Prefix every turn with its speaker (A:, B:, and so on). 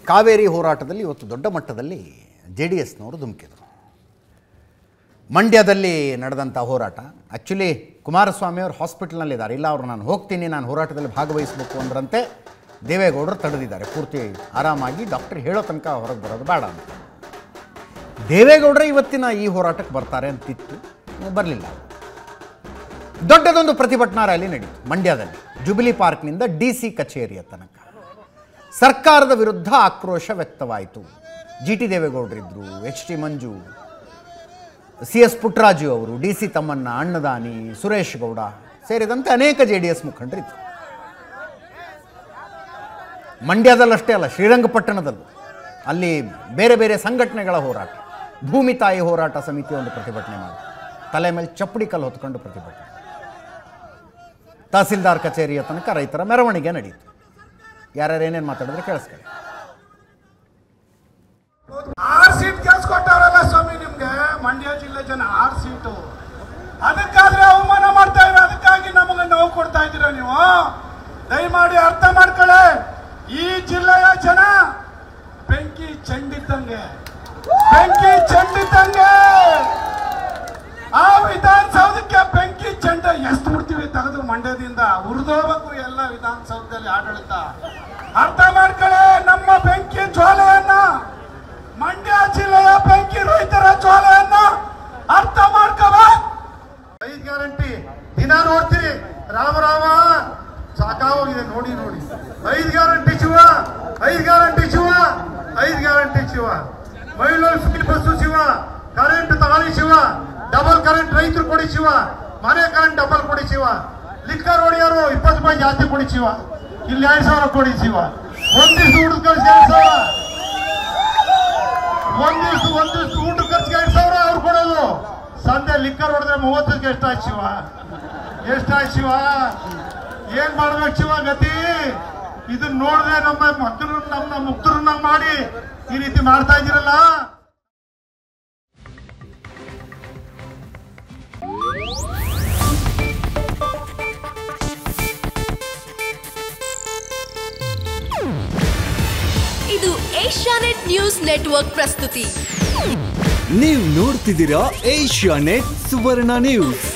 A: ಕಾವೇರಿ ಹೋರಾಟದಲ್ಲಿ ಇವತ್ತು ದೊಡ್ಡ ಮಟ್ಟದಲ್ಲಿ ಜೆ ಡಿ ಎಸ್ನವರು ಧುಮುಕಿದರು ಮಂಡ್ಯದಲ್ಲಿ ನಡೆದಂಥ ಹೋರಾಟ ಆ್ಯಕ್ಚುಲಿ ಕುಮಾರಸ್ವಾಮಿ ಅವರು ಹಾಸ್ಪಿಟಲ್ನಲ್ಲಿದ್ದಾರೆ ಇಲ್ಲ ಅವರು ನಾನು ಹೋಗ್ತೀನಿ ನಾನು ಹೋರಾಟದಲ್ಲಿ ಭಾಗವಹಿಸಬೇಕು ಅಂದ್ರಂತೆ ದೇವೇಗೌಡರು ತಡೆದಿದ್ದಾರೆ ಪೂರ್ತಿ ಆರಾಮಾಗಿ ಡಾಕ್ಟರ್ ಹೇಳೋ ತನಕ ಹೊರಗೆ ಬರೋದು ಬೇಡ ಅಂತ ದೇವೇಗೌಡರೇ ಇವತ್ತಿನ ಈ ಹೋರಾಟಕ್ಕೆ ಬರ್ತಾರೆ ಅಂತಿತ್ತು ಬರಲಿಲ್ಲ ದೊಡ್ಡದೊಂದು ಪ್ರತಿಭಟನಾ ರ್ಯಾಲಿ ನಡೀತು ಮಂಡ್ಯದಲ್ಲಿ ಜುಬಿಲಿ ಪಾರ್ಕ್ನಿಂದ ಡಿ ಸಿ ಕಚೇರಿಯ ತನಕ ಸರ್ಕಾರದ ವಿರುದ್ಧ ಆಕ್ರೋಶ ವ್ಯಕ್ತವಾಯಿತು ಜಿ ಟಿ ದೇವೇಗೌಡರಿದ್ದರು H T Manju C S Puttaraju ಅವರು ಡಿ ಸಿ ತಮ್ಮಣ್ಣ ಅಣ್ಣದಾನಿ ಸುರೇಶ್ ಗೌಡ ಸೇರಿದಂತೆ ಅನೇಕ ಜೆ ಡಿ ಎಸ್ ಮುಖಂಡರಿದ್ದರು ಮಂಡ್ಯದಲ್ಲಷ್ಟೇ ಅಲ್ಲ ಶ್ರೀರಂಗಪಟ್ಟಣದಲ್ಲೂ ಅಲ್ಲಿ ಬೇರೆ ಬೇರೆ ಸಂಘಟನೆಗಳ ಹೋರಾಟ ಭೂಮಿ ತಾಯಿ ಹೋರಾಟ ಸಮಿತಿ ಒಂದು ಪ್ರತಿಭಟನೆ ಮಾಡಿ ತಲೆ ಮೇಲೆ ಚಪ್ಪಡಿ ಕಲ್ಲು ಹೊತ್ಕೊಂಡು ಪ್ರತಿಭಟನೆ ತಹಸೀಲ್ದಾರ್ ಕಚೇರಿಯ ತನಕ ರೈತರ ಮೆರವಣಿಗೆ ನಡೀತು ಯಾರ್ಯಾರು ಏನೇನು ಮಾತಾಡಿದ್ರೆ ಕೇಳಿಸ್ಕೊಳ್ಳಿ
B: ಆರ್ ಸೀಟ್ ಕೆಲ್ಸ್ಕೊಟ್ಟವ್ರಲ್ಲ ಸ್ವಾಮಿ ನಿಮ್ಗೆ ಮಂಡ್ಯ ಜಿಲ್ಲೆ ಜನ ಆರ್ ಸೀಟು ಅದಕ್ಕಾದ್ರೆ ಅವಮಾನ ಮಾಡ್ತಾ ಇರ ಅದಕ್ಕಾಗಿ ನಮಗೆ ನೋವು ಕೊಡ್ತಾ ಇದ್ದೀರಾ ನೀವು ದಯಮಾಡಿ ಅರ್ಥ ಮಾಡ್ಕೊಳ್ಳಿ ಈ ಜಿಲ್ಲೆಯ ಜನ ಬೆಂಕಿ ಚೆಂಡಿದ್ದಂಗೆ ಬೆಂಕಿ ಚೆಂಡಿದ್ದಂಗೆ ಆ ವಿಧಾನಸೌಧಕ್ಕೆ ಬೆಂಕಿ ಚೆಂಡ ಎಷ್ಟು ಬಿಡ್ತೀವಿ ತೆಗೆದು ಮಂಡ್ಯದಿಂದ ಉರಿದೋಗ್ಬೇಕು ಎಲ್ಲ ವಿಧಾನಸೌಧದಲ್ಲಿ ಆಡಳಿತ ಅರ್ಥ ಮಾಡ್ಕೊಳ್ಳಿ ನಮ್ಮ ಬೆಂಕಿ ಜ್ವಾಲೆಯನ್ನ ಮಂಡ್ಯ ಜಿಲ್ಲೆಯ ಬೆಂಕಿ ರೈತರ ಜ್ವಾಲೆಯನ್ನ ಅರ್ಥ ಮಾಡ್ಕೋಬೇಕು
C: ಐದು ಗ್ಯಾರಂಟಿ ದಿನ ನೋಡ್ತೀರಿ ರಾಮ ರಾಮ ಸಾಕಾಗೋಗಿದೆ ನೋಡಿ ನೋಡಿ ಐದು ಗ್ಯಾರಂಟಿ ಶಿವ ಐದು ಗ್ಯಾರಂಟಿ ಶಿವ ಐದು ಗ್ಯಾರಂಟಿ ಶಿವ ಮಹಿಳೆಯರು ಫ್ರೀ ಬಸ್ಸು ಶಿವ ಕರೆಂಟ್ ತಗೊಳ್ಳಿ ಶಿವ ಡಬಲ್ ಕರೆಂಟ್ ರೈತರು ಕೊಡಿ ಶಿವ ಮನೆ ಕರೆಂಟ್ ಡಬಲ್ ಕೊಡಿ ಶಿವ ಲಿಕ್ಕರ್ ಹೊಡಿಯೋರು ಇಪ್ಪತ್ತು ರೂಪಾಯಿ ಜಾಸ್ತಿ ಕೊಡಿ ಶಿವ ಇಲ್ಲಿ ಎರಡ್ ಸಾವಿರ ಕೊಡಿ ಶಿವ ಒಂದ್ ದಿವ್ಸ ಊಟದ ಖರ್ಚು ಎರಡ್ ಸಾವಿರ ಒಂದ್ ದಿವ್ಸ ಒಂದ್ ದಿವ್ಸ ಊಟ ಖರ್ಚಿಗೆ ಎರಡ್ ಸಾವಿರ ಅವ್ರು ಕೊಡೋದು ಸಂತೆ ಲಿಕ್ಕರ್ ಹೊಡೆದ್ರೆ ಮೂವತ್ತಕ್ಕೆ ಎಷ್ಟಾಯ್ತು ಶಿವ ಎಷ್ಟಾಯ್ತು ಶಿವ ಏನ್ ಮಾಡ್ಬೇಕು ಶಿವ ಗತಿ ಇದನ್ನ ನೋಡಿದ್ರೆ ನಮ್ಮ ಮಕ್ಕಳು ನಮ್ಮ ಮುಕ್ತರನ್ನ ಮಾಡಿ ಈ ರೀತಿ ಮಾಡ್ತಾ ಇದ್ದೀರಲ್ಲ
D: ಇದು ಏಷ್ಯಾನೆಟ್ ನ್ಯೂಸ್ ನೆಟ್ವರ್ಕ್ ಪ್ರಸ್ತುತಿ
E: ನೀವು ನೋಡ್ತಿದ್ದೀರಾ ಏಷ್ಯಾ ನೆಟ್ ಸುವರ್ಣ ನ್ಯೂಸ್